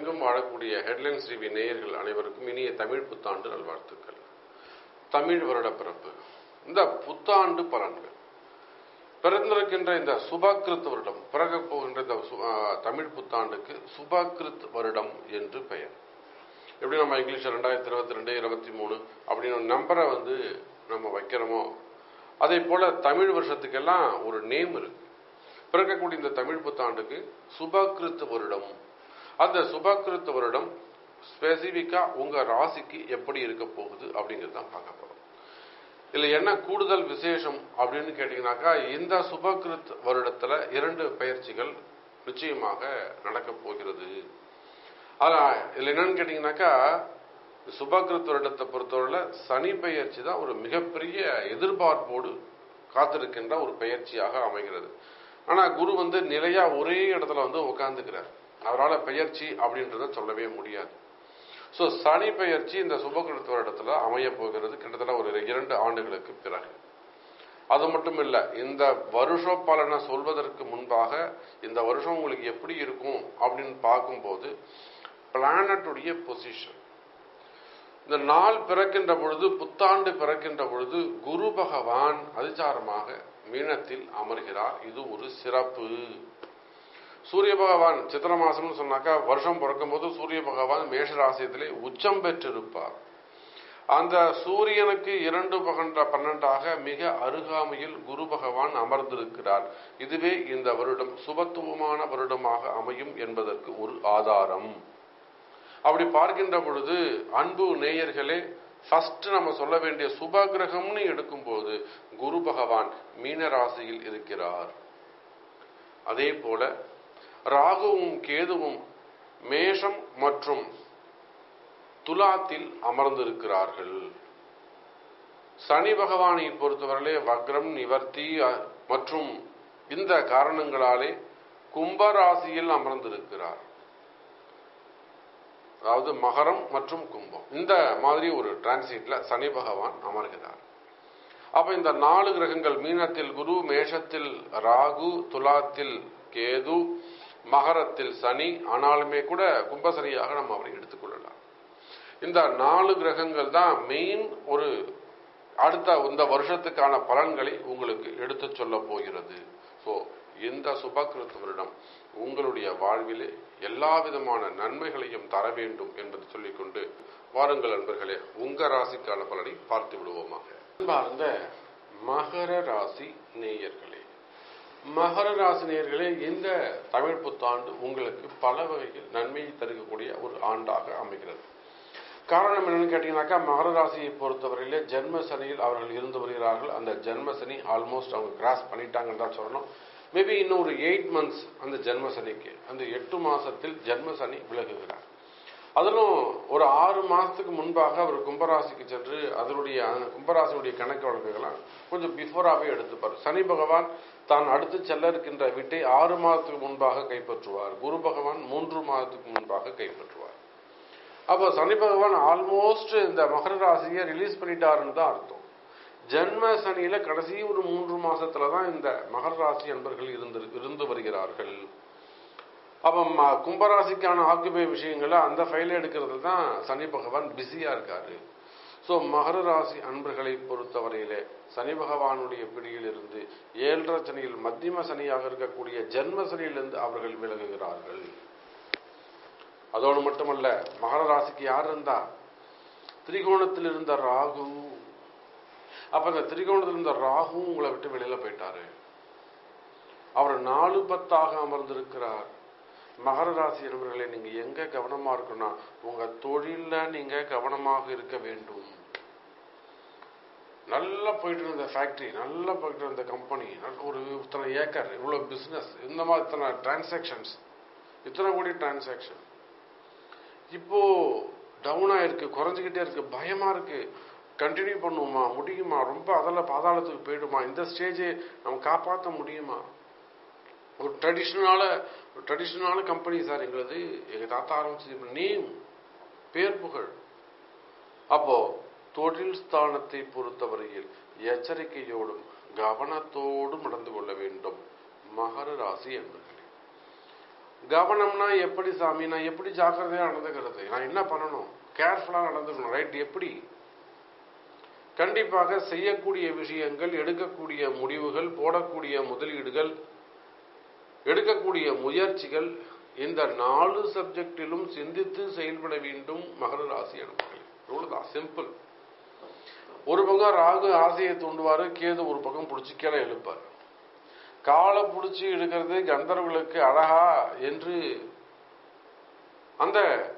உலகெங்கும் வாழக்கூடிய headlines TV நேயர்கள் அனைவருக்கும் இனிய தமிழ் புத்தாண்டு நல்வாழ்த்துக்கள் தமிழ் வருட பிறப்பு இந்த புத்தாண்டு பலன்கள் பிறந்திருக்கின்ற இந்த சுபகிருத் வருடம் பிறக போகின்ற இந்த சு- ஆ, தமிழ் புத்தாண்டுக்கு சுபகிருத் வருடம் என்று பெயர் எப்படி நம்ம இங்கிலீஷ் ரெண்டாயிரத்தி இருபத்தி ரெண்டு இருபத்தி மூணு அப்படின்னு ஒரு நம்பரை வந்து நம்ம வைக்கிறோமோ அதே போல தமிழ் வருஷத்துக்கெல்லாம் ஒரு நேம் இருக்கு பிறக்கக்கூடிய இந்த தமிழ் புத்தாண்டுக்கு சுபகிருத் வருடம் அந்த சுபகிருத் வருடம் ஸ்பெசிஃபிக்கா உங்க ராசிக்கு எப்படி இருக்க போகுது அப்படிங்கிறது தான் பார்க்க போறோம் இதுல என்ன கூடுதல் விசேஷம் அப்படின்னு கேட்டீங்கன்னாக்கா இந்த சுபகிருத் வருடத்துல இரண்டு பயிற்சிகள் நிச்சயமாக நடக்க போகிறது அதான் இதுல என்னன்னு கேட்டீங்கன்னாக்கா சுபகிருத் வருடத்தை பொறுத்தவரையில சனி பெயர்ச்சி தான் ஒரு மிகப்பெரிய எதிர்பார்ப்போடு காத்திருக்கின்ற ஒரு பெயர்ச்சியாக அமைகிறது ஆனா குரு வந்து நிலையா ஒரே இடத்துல வந்து உட்கார்ந்துக்கிறார் அவரால் பெயர்ச்சி அப்படின்றத சொல்லவே முடியாது ஸோ சனி பெயர்ச்சி இந்த சுபகிருத் வருடத்துல அமைய போகிறது கிட்டத்தட்ட ஒரு இரண்டு ஆண்டுகளுக்கு பிறகு அது மட்டும் இல்ல இந்த வருஷ பலனை சொல்வதற்கு முன்பாக இந்த வருஷம் உங்களுக்கு எப்படி இருக்கும் அப்படின்னு பார்க்கும்போது பிளானட்டுடைய பொசிஷன் இந்த நாள் பிறக்கின்ற பொழுது புத்தாண்டு பிறக்கின்ற பொழுது குரு பகவான் அதிசாரமாக மீனத்தில் அமர்கிறார் இது ஒரு சிறப்பு சூரிய பகவான் சித்திர மாசம்னு சொன்னாக்கா வருஷம் பிறக்கும் போது சூரிய பகவான் மேஷ ராசியத்திலே உச்சம் பெற்றிருப்பார் அந்த சூரியனுக்கு இரண்டு பகன்ற பன்னெண்டாக மிக அருகாமையில் குரு பகவான் அமர்ந்திருக்கிறார் இதுவே இந்த வருடம் சுபத்துவமான வருடமாக அமையும் என்பதற்கு ஒரு ஆதாரம் அப்படி பார்க்கின்ற பொழுது அன்பு நேயர்களே ஃபர்ஸ்ட் நம்ம சொல்ல வேண்டிய சுப கிரகம்னு எடுக்கும்போது குரு பகவான் மீன ராசியில் இருக்கிறார் அதே போல ராகுவும் கேதுவும் மேஷம் மற்றும் துலாத்தில் அமர்ந்திருக்கிறார்கள் சனி பகவானை பொறுத்தவரையிலே வக்ரம் நிவர்த்தி அ- மற்றும் இந்த காரணங்களாலே கும்பராசியில் அமர்ந்திருக்கிறார் அதாவது மகரம் மற்றும் கும்பம் இந்த மாதிரி ஒரு டிரான்சிட்ல சனி பகவான் அமர்கிறார் அப்ப இந்த நாலு கிரகங்கள் மீனத்தில் குரு மேஷத்தில் ராகு துலாத்தில் கேது மகரத்தில் சனி ஆனாலுமே கூட கும்பசனியாக நம்ம அவரை எடுத்துக்கொள்ளலாம் இந்த நாலு கிரகங்கள் தான் மெயின் ஒரு அடுத்த இந்த வருஷத்துக்கான பலன்களை உங்களுக்கு எடுத்து சொல்ல போகிறது ஸோ இந்த சுபகிருத் வருடம் உங்களுடைய வாழ்விலே எல்லா விதமான நன்மைகளையும் தர வேண்டும் என்பதை சொல்லிக்கொண்டு வாருங்கள் நண்பர்களே உங்க ராசிக்கான பலனை பார்த்து விடுவோமாக அன்பார்ந்த மகர ராசி நேயர்களே மகர ராசி நேயர்களே இந்த தமிழ் புத்தாண்டு உங்களுக்கு பல வகையில் நன்மையை தருகக்கூடிய ஒரு ஆண்டாக அமைகிறது காரணம் என்னன்னு கேட்டீங்கன்னாக்கா மகர ராசியை பொறுத்தவரையிலே ஜென்ம சனியில் அவர்கள் இருந்து வருகிறார்கள் அந்த ஜென்ம சனி ஆல்மோஸ்ட் அவங்க கிராஸ் பண்ணிட்டாங்கன்னு தான் சொல்லணும் மேபி இன்னும் ஒரு எயிட் மந்த்ஸ் அந்த ஜென்ம சனிக்கு அந்த எட்டு மாசத்தில் ஜென்ம சனி விலகுகிறார் அதிலும் ஒரு ஆறு மாசத்துக்கு முன்பாக அவர் கும்பராசிக்கு சென்று அதனுடைய அந்த கும்பராசியுடைய கணக்கு வழக்குகள்லாம் கொஞ்சம் பிஃபோராகவே எடுத்துப்பார் சனி பகவான் தான் அடுத்து செல்ல இருக்கின்ற வீட்டை ஆறு மாதத்துக்கு முன்பாக கைப்பற்றுவார் குரு பகவான் மூன்று மாதத்துக்கு முன்பாக கைப்பற்றுவார் அப்போ சனி பகவான் ஆல்மோஸ்ட் இந்த மகர ராசியை ரிலீஸ் பண்ணிட்டாருன்னு தான் அர்த்தம் ஜென்ம சனியில கடைசி ஒரு மூன்று மாசத்துல தான் இந்த மகர ராசி அன்பர்கள் இருந்து இருந்து வருகிறார்கள் அப்ப ம- கும்பராசிக்கான ஆக்குபை விஷயங்களை அந்த ஃபைலை எடுக்கிறது தான் சனி பகவான் பிஸியா இருக்காரு ஸோ மகர ராசி அன்பர்களை பொறுத்தவரையிலே சனி பகவானுடைய பிடியில் இருந்து ஏழரை சனியில் மத்தியம சனியாக இருக்கக்கூடிய ஜென்ம சனியிலிருந்து அவர்கள் விலகுகிறார்கள் அதோடு மட்டுமல்ல மகர ராசிக்கு யார் இருந்தா திரிகோணத்தில் இருந்த ராகு அப்ப அந்த திரிகோணத்தில் இருந்த ராகு உங்களை விட்டு வெளியில போயிட்டாரு அவர் நாலு பத்தாக அமர்ந்திருக்கிறார் மகர ராசி என்பவர்களே நீங்க எங்க கவனமா இருக்கணும்னா உங்க தொழில்ல நீங்க கவனமாக இருக்க வேண்டும் நல்லா போயிட்டு இருந்த ஃபேக்டரி நல்லா போயிட்டு இருந்த கம்பெனி ஒரு இத்தனை ஏக்கர் இவ்வளவு பிசினஸ் இந்த மாதிரி இத்தனை டிரான்சாக்ஷன்ஸ் இத்தனை கோடி டிரான்சாக்ஷன் இப்போ டவுன் ஆயிருக்கு குறைஞ்சிக்கிட்டே இருக்கு பயமா இருக்கு கண்டினியூ பண்ணுவோமா முடியுமா ரொம்ப அதில் பாதாளத்துக்கு போயிடுமா இந்த ஸ்டேஜை நம்ம காப்பாற்ற முடியுமா ஒரு ட்ரெடிஷ்னலான ட்ரெடிஷ்னலான கம்பெனி சார் எங்களது எங்க தாத்தா ஆரம்பிச்சது நேம் பேர் புகழ் அப்போ தொழில் ஸ்தானத்தை பொறுத்தவரையில் எச்சரிக்கையோடும் கவனத்தோடும் நடந்து கொள்ள வேண்டும் மகர ராசி என்பர்களே கவனம்னா எப்படி சாமி நான் எப்படி ஜாக்கிரதையா நடந்துக்கிறது நான் என்ன பண்ணணும் கேர்ஃபுல்லா நடந்துக்கணும் ரைட் எப்படி கண்டிப்பாக செய்யக்கூடிய விஷயங்கள் எடுக்கக்கூடிய முடிவுகள் போடக்கூடிய முதலீடுகள் எடுக்கக்கூடிய முயற்சிகள் இந்த நாலு சப்ஜெக்டிலும் சிந்தித்து செயல்பட வேண்டும் மகர ராசி அனுப்புகள் இவ்வளவுதான் சிம்பிள் ஒரு பக்கம் ராகு ஆசையை தூண்டுவாரு கேது ஒரு பக்கம் பிடிச்சி கீழே எழுப்பார் காலை பிடிச்சி எடுக்கிறது கந்தர்வர்களுக்கு அழகா என்று அந்த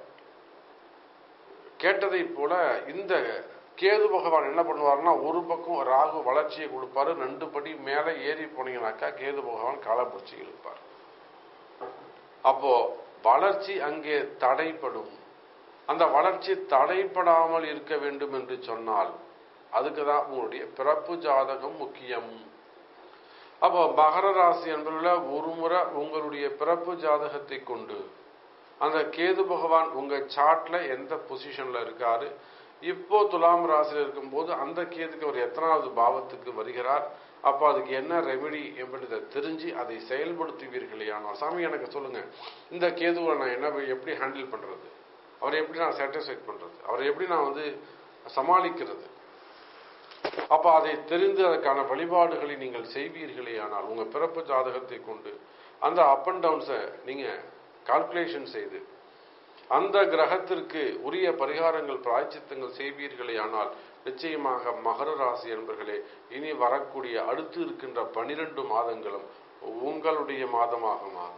கேட்டதை போல இந்த கேது பகவான் என்ன பண்ணுவார்னா ஒரு பக்கம் ராகு வளர்ச்சியை கொடுப்பாரு ரெண்டு படி மேலே ஏறி போனீங்கன்னாக்கா கேது பகவான் காலை பிடிச்சி இழுப்பார் அப்போ வளர்ச்சி அங்கே தடைப்படும் அந்த வளர்ச்சி தடைப்படாமல் இருக்க வேண்டும் என்று சொன்னால் அதுக்கு தான் உங்களுடைய பிறப்பு ஜாதகம் முக்கியம் அப்போ மகர ராசி என்பதில் ஒரு முறை உங்களுடைய பிறப்பு ஜாதகத்தை கொண்டு அந்த கேது பகவான் உங்க சார்ட்ல எந்த பொசிஷன்ல இருக்காரு இப்போ துலாம் ராசியில் இருக்கும்போது அந்த கேதுக்கு அவர் எத்தனாவது பாவத்துக்கு வருகிறார் அப்போ அதுக்கு என்ன ரெமெடி என்பதை தெரிஞ்சு அதை செயல்படுத்துவீர்களே ஆனால் சாமி எனக்கு சொல்லுங்க இந்த கேதுவை நான் என்ன எப்படி ஹேண்டில் பண்றது அவரை எப்படி நான் சாட்டிஸ்ஃபைட் பண்றது அவரை எப்படி நான் வந்து சமாளிக்கிறது அப்ப அதை தெரிந்து அதற்கான வழிபாடுகளை நீங்கள் செய்வீர்களே ஆனால் உங்க பிறப்பு ஜாதகத்தை கொண்டு அந்த அப் அண்ட் டவுன்ஸை நீங்க கால்குலேஷன் செய்து அந்த கிரகத்திற்கு உரிய பரிகாரங்கள் பிராய்ச்சித்தங்கள் செய்வீர்களே ஆனால் நிச்சயமாக மகர ராசி என்பர்களே இனி வரக்கூடிய அடுத்து இருக்கின்ற பனிரெண்டு மாதங்களும் உங்களுடைய மாதமாக மாறும்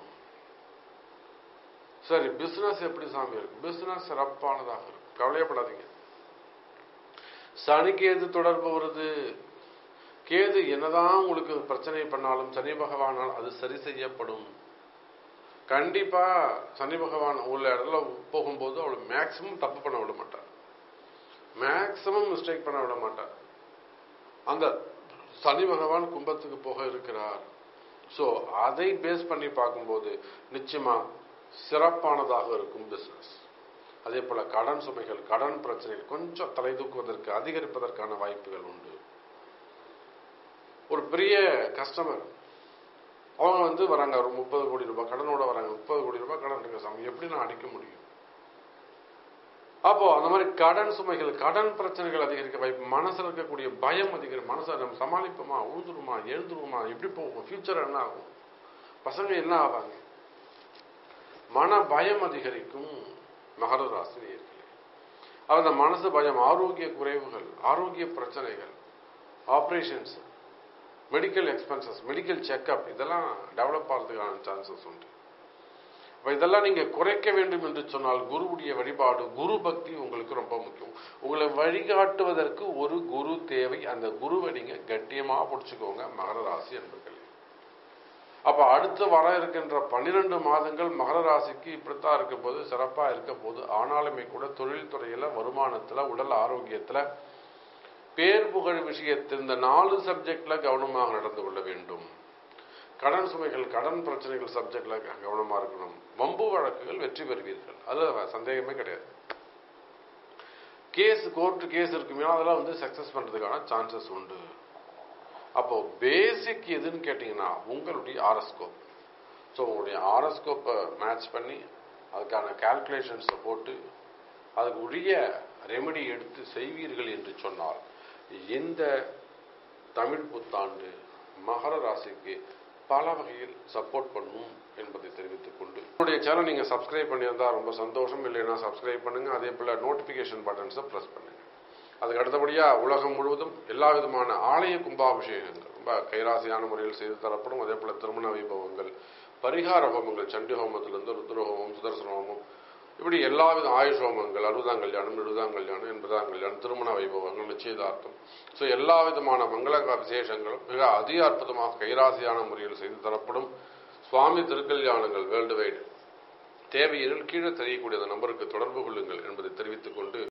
சரி பிசினஸ் எப்படி சாமி இருக்கு பிசினஸ் சிறப்பானதாக இருக்கும் கவலையப்படாதீங்க சனி கேது தொடர்பு வருது கேது என்னதான் உங்களுக்கு பிரச்சனை பண்ணாலும் சனி பகவானால் அது சரி செய்யப்படும் கண்டிப்பா சனி பகவான் உள்ள இடத்துல போகும்போது அவளை மேக்சிமம் தப்பு பண்ண விட மாட்டார் மேக்சிமம் மிஸ்டேக் பண்ண விட மாட்டார் அந்த சனி பகவான் கும்பத்துக்கு போக இருக்கிறார் ஸோ அதை பேஸ் பண்ணி பார்க்கும்போது நிச்சயமா சிறப்பானதாக இருக்கும் பிசினஸ் அதே போல கடன் சுமைகள் கடன் பிரச்சனைகள் கொஞ்சம் தலை தூக்குவதற்கு அதிகரிப்பதற்கான வாய்ப்புகள் உண்டு ஒரு பெரிய கஸ்டமர் அவங்க வந்து வராங்க ஒரு முப்பது கோடி ரூபாய் கடனோட வராங்க முப்பது கோடி ரூபாய் கடன் இருக்கு சாமி எப்படி நான் அடிக்க முடியும் அப்போ அந்த மாதிரி கடன் சுமைகள் கடன் பிரச்சனைகள் அதிகரிக்க வாய்ப்பு மனசுல இருக்கக்கூடிய பயம் அதிகரிக்கும் மனசை நம்ம சமாளிப்போமா உழுந்துருமா எழுந்துருமா எப்படி போகும் ஃபியூச்சர் என்ன ஆகும் பசங்க என்ன ஆவாங்க மன பயம் அதிகரிக்கும் மகர ராசி நேயர்களே அந்த மனசு பயம் ஆரோக்கிய குறைவுகள் ஆரோக்கிய பிரச்சனைகள் operations medical expenses medical checkup இதெல்லாம் டெவலப் ஆகிறதுக்கான சான்சஸ் உண்டு அப்ப இதெல்லாம் நீங்க குறைக்க வேண்டும் என்று சொன்னால் குருவுடைய வழிபாடு குரு பக்தி உங்களுக்கு ரொம்ப முக்கியம் உங்களை வழிகாட்டுவதற்கு ஒரு குரு தேவை அந்த குருவை நீங்க கட்டியமா பிடிச்சுக்கோங்க மகர ராசி என்பர்களே அப்ப அடுத்து வர இருக்கின்ற பன்னிரண்டு மாதங்கள் மகர ராசிக்கு இப்படித்தான் இருக்க போது சிறப்பா இருக்க போது ஆனாலுமே கூட தொழில் துறையில வருமானத்துல உடல் ஆரோக்கியத்துல பேர் புகழ் விஷயத்தில் இந்த நாலு சப்ஜெக்ட்ல கவனமாக நடந்து கொள்ள வேண்டும் கடன் சுமைகள் கடன் பிரச்சனைகள் சப்ஜெக்ட்ல கவனமா இருக்கணும் வம்பு வழக்குகள் வெற்றி பெறுவீர்கள் அது சந்தேகமே கிடையாது கேஸ் கோர்ட்டு கேஸ் இருக்குமே அதெல்லாம் வந்து சக்சஸ் பண்றதுக்கான சான்சஸ் உண்டு அப்போ பேசிக் எதுன்னு கேட்டீங்கன்னா உங்களுடைய ஆரஸ்கோப் ஸோ உங்களுடைய ஆரஸ்கோப்பை மேட்ச் பண்ணி அதுக்கான கால்குலேஷன்ஸை போட்டு அதுக்கு உரிய ரெமெடி எடுத்து செய்வீர்கள் என்று சொன்னால் இந்த தமிழ் புத்தாண்டு மகர ராசிக்கு பல வகையில் சப்போர்ட் பண்ணும் என்பதை தெரிவித்துக் கொண்டு என்னுடைய சேனல் நீங்க சப்ஸ்கிரைப் பண்ணியிருந்தா ரொம்ப சந்தோஷம் இல்லைன்னா சப்ஸ்கிரைப் பண்ணுங்க அதே போல நோட்டிபிகேஷன் பட்டன்ஸை பிரஸ் பண்ணுங்க அதுக்கு அடுத்தபடியா உலகம் முழுவதும் எல்லா விதமான ஆலய கும்பாபிஷேகங்கள் ரொம்ப கைராசியான முறையில் செய்து தரப்படும் அதே போல திருமண வைபவங்கள் பரிகார ஹோமங்கள் சண்டி ஹோமத்திலிருந்து ருத்ர ஹோமம் சுதர்சன ஹோமம் இப்படி எல்லா வித ஆயுஷ் ஹோமங்கள் அறுபதாம் கல்யாணம் எழுபதாம் கல்யாணம் எண்பதாம் கல்யாணம் திருமண வைபவங்கள் நிச்சயதார்த்தம் ஸோ எல்லா விதமான மங்கள விசேஷங்களும் மிக அதிக அற்புதமாக கைராசியான முறையில் செய்து தரப்படும் சுவாமி திருக்கல்யாணங்கள் வேர்ல்டு வைடு தேவையில் கீழே தெரியக்கூடிய அந்த நம்பருக்கு தொடர்பு கொள்ளுங்கள் என்பதை தெரிவித்துக் கொண்டு